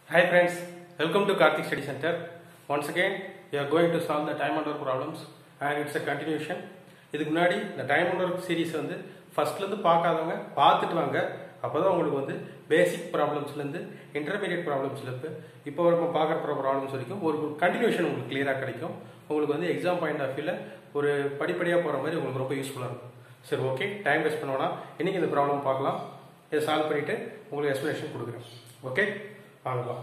Hi friends, welcome to Karthik Study Center. Once again, we are going to solve the time and work problems and it's a continuation. இதுக்கு முன்னாடி இந்த time and work series வந்து ஃபர்ஸ்ட்லேருந்து பார்க்காதவங்க பார்த்துட்டு வாங்க அப்போ தான் உங்களுக்கு வந்து பேசிக் ப்ராப்ளம்ஸ்லேருந்து இன்டர்மீடியட் ப்ராப்ளம்ஸ்லேருந்து இப்போ நம்ம பார்க்குற ப்ராப்ளம்ஸ் வரைக்கும் ஒரு கண்டினியூஷன் உங்களுக்கு கிளியராக கிடைக்கும் உங்களுக்கு வந்து எக்ஸாம் பாயிண்ட் ஆஃப் வியூவில் ஒரு படிப்படியாக போகிற மாதிரி உங்களுக்கு ரொம்ப யூஸ்ஃபுல்லாக இருக்கும் சரி ஓகே டைம் வேஸ்ட் பண்ண வேணாம் இன்னைக்கு இந்த ப்ராப்ளம் பார்க்கலாம் இதை சால்வ் பண்ணிவிட்டு உங்களுக்கு எக்ஸ்பிளேஷன் கொடுக்குறேன் ஓகே வாங்கலாம்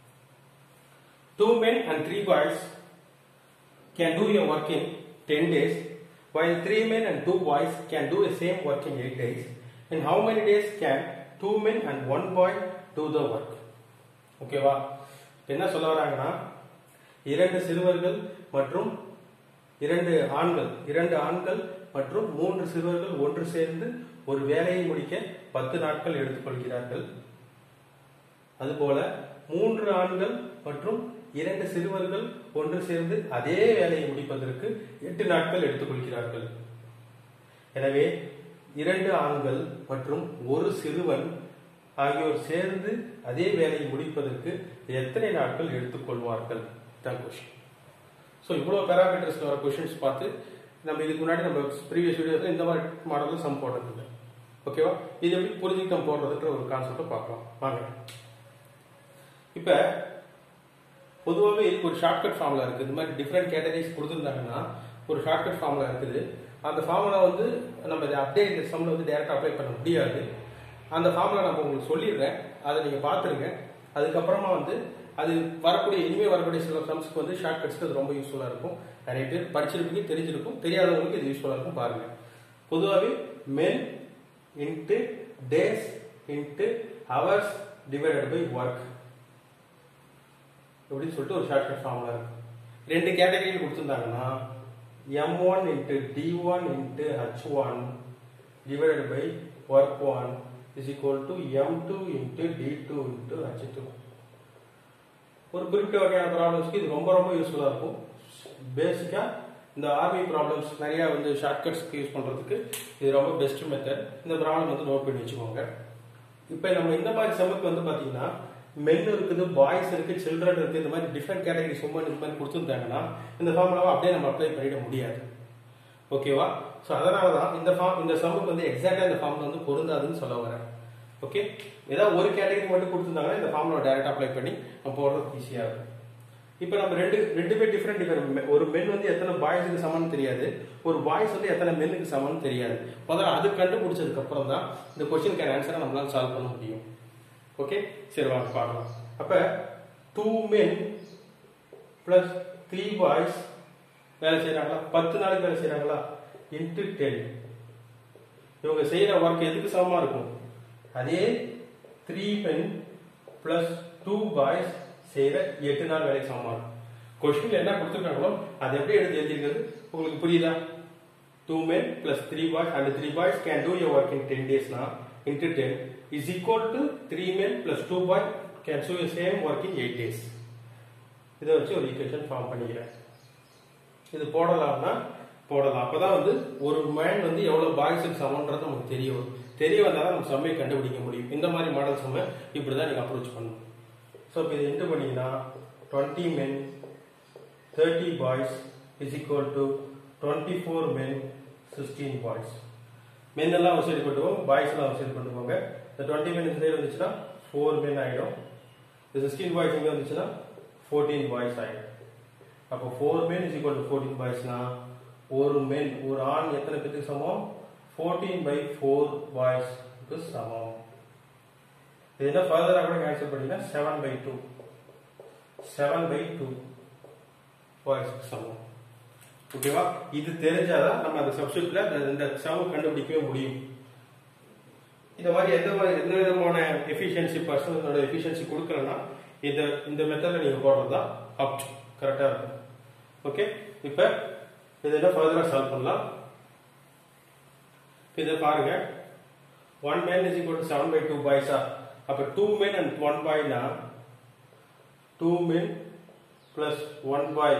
Two men and three boys can do your work in 10 days, while three men and two boys can do the same work in 8 days. In how many days can two men and one boy do the work? ஓகேவா என்ன சொல்ல வராங்கன்னா இரண்டு சிறுவர்கள் மற்றும் இரண்டு ஆண்கள் இரண்டு ஆண்கள் மற்றும் மூன்று சிறுவர்கள் ஒன்று சேர்ந்து ஒரு வேலையை முடிக்க பத்து நாட்கள் எடுத்துக்கொள்கிறார்கள் அதுபோல மூன்று ஆண்கள் மற்றும் இரண்டு சிறுவர்கள் ஒன்று சேர்ந்து அதே வேலையை முடிப்பதற்கு எட்டு நாட்கள் எடுத்துக்கொள்கிறார்கள் எனவே இரண்டு ஆண்கள் மற்றும் ஒரு சிறுவன் ஆகியோர் சேர்ந்து அதே வேலையை முடிப்பதற்கு எத்தனை நாட்கள் எடுத்துக்கொள்வார்கள் தான் கொஸ்டின் ஸோ இவ்வளோ பேராமீட்டர்ஸ்ல வர கொஷின்ஸ் பார்த்து நம்ம இதுக்கு முன்னாடி நம்ம ப்ரீவியஸ் வீடியோவில் இந்த மாதிரி மாடலில் சம் போடுறதில்லை ஓகேவா இது எப்படி புரிஞ்சுக்கிட்டு நம்ம போடுறதுன்ற ஒரு கான்செப்டை பார்க்கலாம் வாங்க இப்போ பொதுவாகவே இதுக்கு ஒரு ஷார்ட்கட் ஃபார்முலா இருக்குது இந்த மாதிரி டிஃப்ரெண்ட் கேட்டகரிஸ் கொடுத்துருந்தாங்கன்னா ஒரு ஷார்ட்கட் ஃபார்முலா இருக்குது அந்த ஃபார்முலா வந்து நம்ம இதை அப்டேட் சம்மில் வந்து டேரெக்டாக அப்ளை பண்ண முடியாது அந்த ஃபார்முலா நான் உங்களுக்கு சொல்லிடுறேன் அதை நீங்கள் பார்த்துருங்க அதுக்கப்புறமா வந்து அது வரக்கூடிய இனிமேல் வரக்கூடிய சில சம்ஸ்க்கு வந்து ஷார்ட்கட்ஸ்க்கு அது ரொம்ப யூஸ்ஃபுல்லாக இருக்கும் நிறைய பேர் படிச்சிருப்பீங்க தெரிஞ்சிருக்கும் தெரியாதவங்களுக்கு இது யூஸ்ஃபுல்லாக இருக்கும் பாருங்க பொதுவாகவே men into days into hours divided by work அப்படின்னு சொல்லிட்டு ஒரு ஷார்ட்கட் ஃபார்முலா இருக்கு ரெண்டு கேட்டகரியில் கொடுத்துருந்தாங்கன்னா M one into D one into H one divided by work one is equal to M two into D two into H two ஒரு குறிப்பிட்ட வகையான ப்ராப்ளம்ஸ்க்கு இது ரொம்ப ரொம்ப யூஸ்ஃபுல்லாக இருக்கும் பேசிக்காக இந்த ஆர்மி ப்ராப்ளம்ஸ் நிறையா வந்து ஷார்ட்கட்ஸ்க்கு யூஸ் பண்ணுறதுக்கு இது ரொம்ப பெஸ்ட் மெத்தட் இந்த ப்ராப்ளம் வந்து நோட் பண்ணி வச்சுக்கோங்க இப்போ நம்ம இந்த மாதிரி செமக்கு வந்து பார்த்தீங்கன்னா மென் இருக்குது பாய்ஸ் இருக்கு சில்ட்ரன் இருக்கு இந்த மாதிரி டிஃப்ரெண்ட் கேட்டகரி உமன் இந்த மாதிரி கொடுத்துருந்தாங்கன்னா இந்த ஃபார்முலாவை அப்படியே நம்ம அப்ளை பண்ணிட முடியாது ஓகேவா ஸோ அதனால தான் இந்த ஃபார்ம் இந்த சம்முக்கு வந்து எக்ஸாக்டாக இந்த ஃபார்முலா வந்து பொருந்தாதுன்னு சொல்ல வரேன் ஓகே ஏதாவது ஒரு கேட்டகரி மட்டும் கொடுத்துருந்தாங்கன்னா இந்த ஃபார்முலா டைரக்ட் அப்ளை பண்ணி நம்ம போடுறது ஈஸியாக இருக்கும் இப்போ நம்ம ரெண்டு ரெண்டு பேர் டிஃப்ரெண்ட் டிஃப்ரெண்ட் ஒரு மென் வந்து எத்தனை பாய்ஸுக்கு சமம்னு தெரியாது ஒரு பாய்ஸ் வந்து எத்தனை மென்னுக்கு சமம்னு தெரியாது முதல்ல அது கண்டுபிடிச்சதுக்கு அப்புறம் தான் இந்த கொஸ்டினுக்கான ஆன்சரை நம்மளால சால்வ் பண்ண முடியும் ஓகே சரி வாங்க பார்க்கலாம் அப்ப two men plus three boys வேலை செய்யறாங்களா பத்து நாளைக்கு வேலை செய்யறாங்களா இன்ட்டு டென் இவங்க செய்யற ஒர்க் எதுக்கு சமமா இருக்கும் அதே three men plus two boys செய்யற எட்டு நாள் வேலைக்கு சமமா இருக்கும் கொஸ்டின் என்ன கொடுத்துருக்காங்களோ அதை எப்படி எடுத்து எழுதிருக்கிறது உங்களுக்கு புரியுதா two men plus three boys and three boys can do your work in ten டேஸ்னா into 10 is equal to 3 men plus 2 boy can do the same work in 8 days இதை வச்சு ஒரு ஈக்குவேஷன் ஃபார்ம் பண்ணிக்கிறேன் இது போடலாம்னா போடலாம் அப்பதான் வந்து ஒரு மேன் வந்து எவ்வளவு பாய்ஸுக்கு சமன்றது நமக்கு தெரிய வரும் தெரிய வந்தால் நம்ம செம்மையை கண்டுபிடிக்க முடியும் இந்த மாதிரி மாடல் செம்ம இப்படி தான் நீங்கள் அப்ரோச் பண்ணணும் ஸோ இப்போ இது இன்ட்டு பண்ணீங்கன்னா twenty men thirty boys is equal to twenty four men sixteen boys men எல்லாம் ஒரு சைடு கொண்டு போவோம் பாய்ஸ் எல்லாம் ஒரு சைடு கொண்டு போங்க இந்த டுவெண்ட்டி மென் இந்த சைடு வந்துச்சுன்னா ஃபோர் மென் ஆகிடும் இந்த சிக்ஸ்டீன் பாய்ஸ் இங்கே வந்துச்சுன்னா ஃபோர்டீன் பாய்ஸ் ஆகிடும் அப்போ four men is equal to fourteen பாய்ஸ்னா ஒரு மென் ஒரு ஆண் எத்தனை பேருக்கு சமம் ஃபோர்டீன் பை ஃபோர் பாய்ஸ்க்கு சமம் இது என்ன ஃபர்தராக கூட கேன்சல் பண்ணீங்கன்னா seven by two seven by two பாய்ஸ்க்கு சமம் ஓகேவா இது தெரிஞ்சாதான் நம்ம அந்த சப்ஸ்டியூட்ல இந்த சம கண்டுபிடிக்கவே முடியும் இந்த மாதிரி எந்த மாதிரி எந்த விதமான எஃபிஷியன்சி பர்சனோட எஃபிஷியன்சி கொடுக்கலன்னா இந்த இந்த மெத்தட்ல நீங்க போடுறது தான் அப் கரெக்டா இருக்கும் ஓகே இப்ப இதை என்ன ஃபர்தரா சால்வ் பண்ணலாம் இதை பாருங்க one man is equal to seven by two பாய்ஸா அப்ப டூ மென் அண்ட் ஒன் பாய்னா two men plus one boy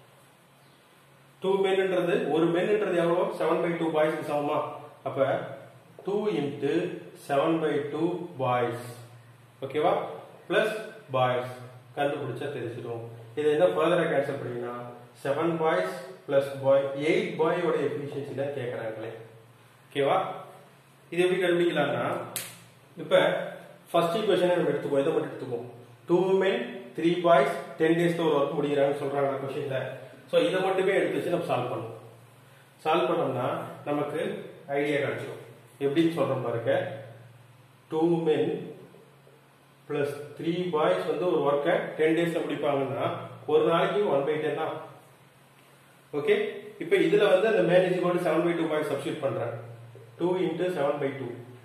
two மென்ன்றது ஒரு மென்ன்றது எவ்வளோ செவன் பை டூ பாய்ஸ்க்கு சமமா அப்ப two into seven by two boys ஓகேவா பிளஸ் பாய்ஸ் கண்டுபிடிச்சா தெரிஞ்சிடும் இது என்ன ஃபர்தரா கேன்சல் பண்ணீங்கன்னா seven boys plus boy eight பாயோட எஃபிஷியன்சி தான் கேட்கறாங்களே ஓகேவா இது எப்படி கண்டுபிடிக்கலாம்னா இப்ப ஃபர்ஸ்ட் ஈக்குவேஷனை நம்ம எடுத்துக்குவோம் இதை மட்டும் எடுத்துக்குவோம் two men three boys ten டேஸ்ல ஒரு ஒர்க் முடிக்கிறாங்கன்னு சொல்றாங்க கொஸ்டின்ல ஸோ இதை மட்டுமே எடுத்து வச்சு நம்ம சால்வ் பண்ணுவோம் சால்வ் பண்ணோம்னா நமக்கு ஐடியா கிடைச்சிடும் எப்படின்னு சொல்றோம் பாருங்க two men plus three boys வந்து ஒரு ஒர்க்கை டென் டேஸ்ல முடிப்பாங்கன்னா ஒரு நாளைக்கு ஒன் பை டென் தான் ஓகே இப்போ இதுல வந்து அந்த man is equal seven by two boy substitute பண்றேன் two into seven by two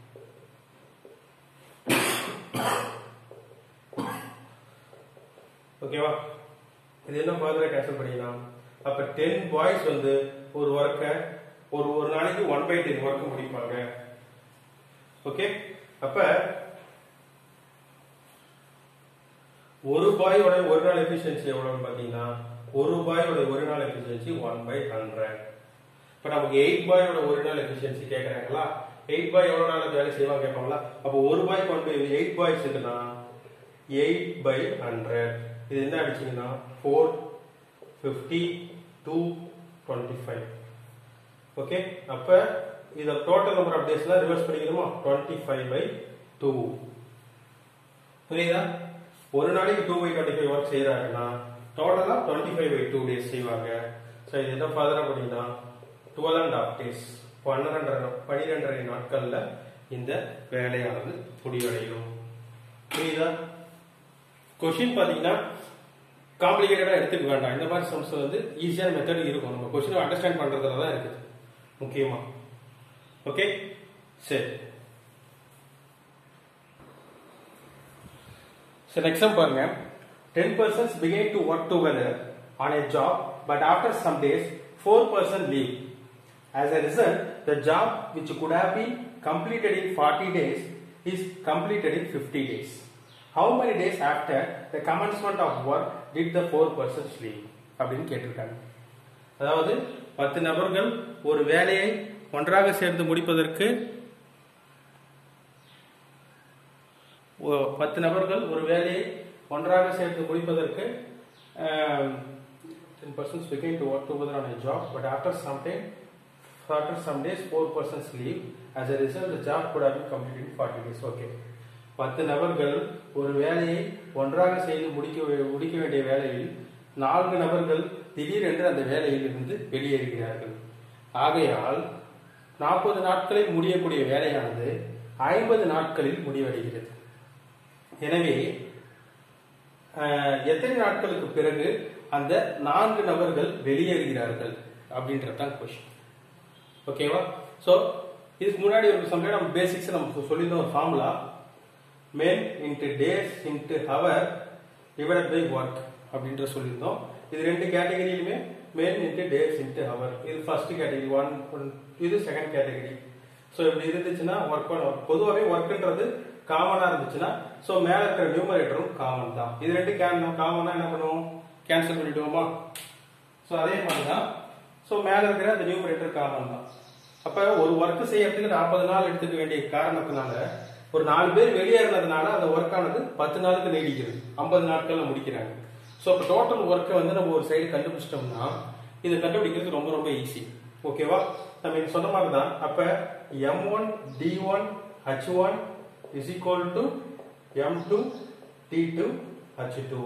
ஓகேவா இது என்ன ஃபர்தரா கேன்சல் பண்ணிக்கலாம் அப்ப டென் பாய்ஸ் வந்து ஒரு ஒர்க்கை ஒரு ஒரு நாளைக்கு ஒன் பை டென் ஒர்க் முடிப்பாங்க ஓகே அப்ப ஒரு பாயோட ஒரு நாள் எஃபிஷியன்சி எவ்வளவுன்னு பாத்தீங்கன்னா ஒரு பாயோட ஒரு நாள் எஃபிஷியன்சி ஒன் பை ஹண்ட்ரட் இப்ப நமக்கு எயிட் பாயோட ஒரு நாள் எஃபிஷியன்சி கேக்குறாங்களா எயிட் பாய் எவ்வளவு நாள் வேலை செய்வாங்க கேட்பாங்களா அப்போ ஒரு பாய் கொண்டு எயிட் பாய்ஸ் இருக்குன்னா எயிட் பை ஹண்ட்ரட் இது என்ன அடிச்சீங்கன்னா four fifty two twenty five okay அப்ப இத டோட்டல் நம்பர் ஆஃப் டேஸ்ல ரிவர்ஸ் பண்ணிக்கணுமா டுவெண்ட்டி ஃபைவ் பை டூ புரியுதா ஒரு நாளைக்கு two by twenty five work செய்யறாங்கன்னா டோட்டலா twenty five by two days செய்வாங்க ஸோ இது என்ன ஃபர்தரா பண்ணீங்கன்னா டுவெல் அண்ட் ஆஃப் டேஸ் பன்னிரெண்டரை பனிரெண்டரை நாட்கள்ல இந்த வேலையானது முடிவடையும் புரியுதா கொஷின் பாத்தீங்கன்னா காம்ப்ளிகேட்டடா எடுத்துக்க வேண்டாம் இந்த மாதிரி சம்ஸ் வந்து ஈஸியான மெத்தட் இருக்கும் நம்ம கொஸ்டின் அண்டர்ஸ்டாண்ட் பண்றதுல தான் இருக்குது முக்கியமா ஓகே சரி So next sum பாருங்க 10 persons began to work together on a job but after some days 4 persons leave. As a result, the job which could have been completed in 40 days is completed in 50 days. How many days after the commencement of work did the 4 persons leave? அப்படின்னு கேட்டிருக்காங்க அதாவது பத்து நபர்கள் ஒரு வேலையை ஒன்றாக சேர்ந்து முடிப்பதற்கு ஒ- பத்து நபர்கள் ஒரு வேலையை ஒன்றாக சேர்ந்து முடிப்பதற்கு ten persons begin to work together on a job but after some time after some days four persons leave as a result the job could have been completed in 40 days okay பத்து நபர்கள் ஒரு வேலையை ஒன்றாக செய்து முடிக்க வே- முடிக்க வேண்டிய வேலையில் நான்கு நபர்கள் திடீரென்று அந்த வேலையில் இருந்து வெளியேறுகிறார்கள் ஆகையால் நாற்பது நாட்களில் முடியக்கூடிய வேலையானது ஐம்பது நாட்களில் முடிவடைகிறது எனவே அஹ், எத்தனை நாட்களுக்கு பிறகு அந்த நான்கு நபர்கள் வெளியேறுகிறார்கள் அப்படின்றது தான் கொஸ்டின் ஓகேவா சோ இதுக்கு முன்னாடி ஒரு சம்டைம் நம்ம பேசிக்ஸ் நம்ம சொல்லியிருந்தோம் ஒரு formula man into days into hour divide by work அப்படின்ற சொல்லியிருந்தோம் இது ரெண்டு கேட்டகரியிலுமே man into days into hour இது ஃபர்ஸ்ட் கேட்டகரி ஒன் இது செகண்ட் கேட்டகரி ஸோ இப்படி இருந்துச்சுன்னா ஒர்க் பண்ண பொதுவாகவே ஒர்க்குன்றது காமனா இருந்துச்சுன்னா ஸோ மேல இருக்கிற நியூமரேட்டரும் காமன் தான் இது ரெண்டு கேன் காமனா என்ன பண்ணுவோம் கேன்சல் பண்ணிடுவோமா ஸோ அதே மாதிரி தான் ஸோ மேல இருக்கிற அந்த நியூமரேட்டர் காமன் தான் அப்ப ஒரு ஒர்க் செய்யறதுக்கு நாற்பது நாள் எடுத்துக்க வேண்டிய காரணத்தினால ஒரு நாலு பேர் வெளியேறினதுனால அந்த ஒர்க் ஆனது பத்து நாளுக்கு நீடிக்கிறது ஐம்பது நாட்கள்ல முடிக்கிறாங்க ஸோ இப்போ டோட்டல் ஒர்க்கை வந்து நம்ம ஒரு சைடு கண்டுபிடிச்சிட்டோம்னா இது கண்டுபிடிக்கிறது ரொம்ப ரொம்ப ஈஸி ஓகேவா நம்ம இங்க சொன்ன மாதிரி தான் அப்ப M one D one H one is equal to M two D two H two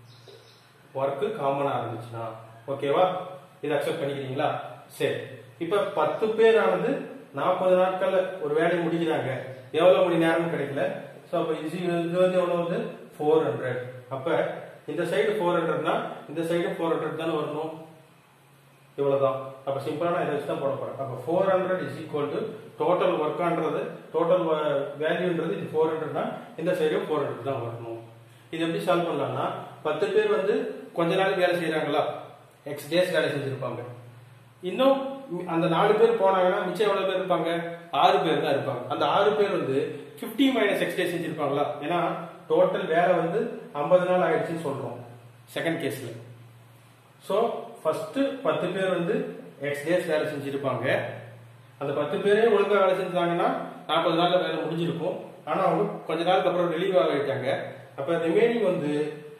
ஒர்க்கு காமனா இருந்துச்சுன்னா ஓகேவா இதை அக்செப்ட் பண்ணிக்கிறீங்களா சரி இப்ப பத்து பேர் ஆனது நாற்பது நாட்கள்ல ஒரு வேலையை முடிக்கிறாங்க எவ்வளவு மணி நேரம் கிடைக்கல சோ அப்ப இது இது வந்து எவ்வளவு வந்து ஃபோர் ஹண்ட்ரட் அப்ப இந்த சைடு ஃபோர் ஹண்ட்ரட்னா இந்த சைடு ஃபோர் ஹண்ட்ரட் தானே வரணும் இவ்வளவுதான் அப்ப சிம்பிளான இதை வச்சு தான் போட போறேன் அப்ப four hundred is equal to total ஒர்க்கான்றது டோட்டல் வேல்யூன்றது இது ஃபோர் ஹண்ட்ரட்னா இந்த சைடும் ஃபோர் ஹண்ட்ரட் தான் வரணும் இது எப்படி சால்வ் பண்ணலாம்னா பத்து பேர் வந்து கொஞ்ச நாள் வேலை செய்யறாங்களா எக்ஸ் டேஸ் வேலை செஞ்சிருப்பாங்க இன்னும் மி- அந்த நாலு பேர் போனாங்கன்னா மிச்சம் எவ்வளவு பேர் இருப்பாங்க ஆறு பேர் தான் இருப்பாங்க அந்த ஆறு பேர் வந்து 50 மைனஸ் எக்ஸ் டேஸ் செஞ்சிருப்பாங்களா ஏன்னா டோட்டல் வேலை வந்து 50 நாள் ஆயிடுச்சுன்னு சொல்றோம் செகண்ட் கேஸ்ல சோ ஃபர்ஸ்ட் பத்து பேர் வந்து எக்ஸ் டேஸ் வேலை செஞ்சிருப்பாங்க அந்த பத்து பேரே ஒழுங்கா வேலை செஞ்சாங்கன்னா நாற்பது நாள்ல வேலை முடிஞ்சிருக்கும் ஆனா அவங்க கொஞ்ச நாளுக்கு அப்புறம் ரிலீவ் ஆகிட்டாங்க அப்ப ரிமைனிங் வந்து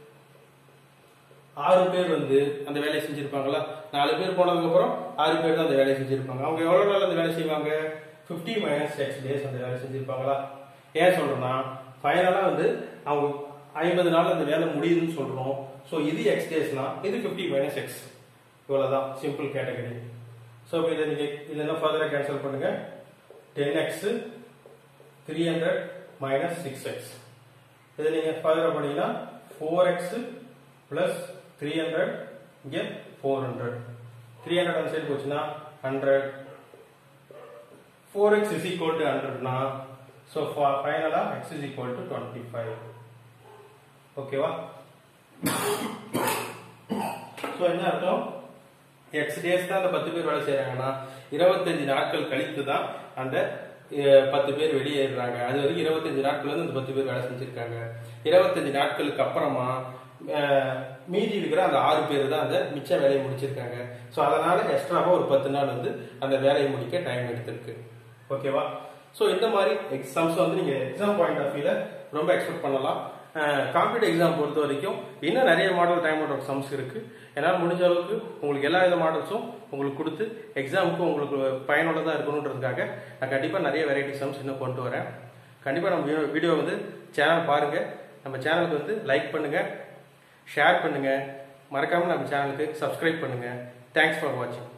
ஆறு பேர் வந்து அந்த வேலையை செஞ்சிருப்பாங்களா நாலு பேர் போனதுக்கு அப்புறம் ஆறு பேர் தான் அந்த வேலையை செஞ்சிருப்பாங்க அவங்க எவ்வளவு நாள் அந்த வேலை செய்வாங்க 50 மைனஸ் எக்ஸ் டேஸ் அந்த வேலை செஞ்சிருப்பாங்களா ஏன் சொல்றேன்னா ஃபைனலா வந்து அவங்க ஐம்பது நாள் அந்த வேலை முடியுதுன்னு சொல்றோம் ஸோ இது எக்ஸ் டேஸ்னா இது 50 மைனஸ் எக்ஸ் இவ்வளவுதான் சிம்பிள் கேட்டகரி ஸோ இப்போ இதை நீங்க இதெல்லாம் ஃபர்தராக கேன்சல் பண்ணுங்க ten X three hundred minus six X இதை நீங்க ஃபர்தராக பண்ணீங்கன்னா four X plus three hundred இங்கே ஃபோர் ஹண்ட்ரட் த்ரீ ஹண்ட்ரட் அந்த சைடு போச்சுன்னா hundred four X is equal to ஹண்ட்ரட்னா ஸோ ஃபைனலா X is equal to twenty five ஓகேவா ஸோ என்ன அர்த்தம் எக்ஸ் டேஸ் தான் அந்த பத்து பேர் வேலை செய்யறாங்கன்னா இருபத்தஞ்சு நாட்கள் கழித்து தான் அந்த அஹ், பத்து பேர் வெளியேறுறாங்க அது வரைக்கும் இருபத்தஞ்சு நாட்கள் வந்து அந்த பத்து பேர் வேலை செஞ்சிருக்காங்க இருபத்தஞ்சு நாட்களுக்கு அப்புறமா அஹ், மீதி இருக்கிற அந்த ஆறு பேர் தான் அந்த மிச்ச வேலையை முடிச்சிருக்காங்க ஸோ அதனால எக்ஸ்ட்ராவா ஒரு பத்து நாள் வந்து அந்த வேலையை முடிக்க டைம் எடுத்திருக்கு ஓகேவா ஸோ இந்த மாதிரி எக்ஸாம்ஸ் வந்து நீங்க எக்ஸாம் பாயிண்ட் ஆஃப் வியூல ரொம்ப எக்ஸ்பெக்ட் பண்ணலாம் காம்படிட்டிவ் எக்ஸாம் பொறுத்த வரைக்கும் இன்னும் நிறைய மாடல் டைம் அவுட் சம்ஸ் இருக்கு என்னால் முடிஞ்ச அளவுக்கு உங்களுக்கு எல்லா வித மாடல்ஸும் உங்களுக்கு கொடுத்து எக்ஸாமுக்கு உங்களுக்கு பயனுள்ளதாக இருக்கணுன்றதுக்காக நான் கண்டிப்பாக நிறைய வெரைட்டி சம்ஸ் இன்னும் கொண்டு வரேன் கண்டிப்பாக நம்ம வீடியோ வந்து சேனல் பாருங்க நம்ம சேனலுக்கு வந்து லைக் பண்ணுங்க ஷேர் பண்ணுங்க மறக்காம நம்ம சேனலுக்கு சப்ஸ்கிரைப் பண்ணுங்க தேங்க்ஸ் ஃபார் வாட்சிங்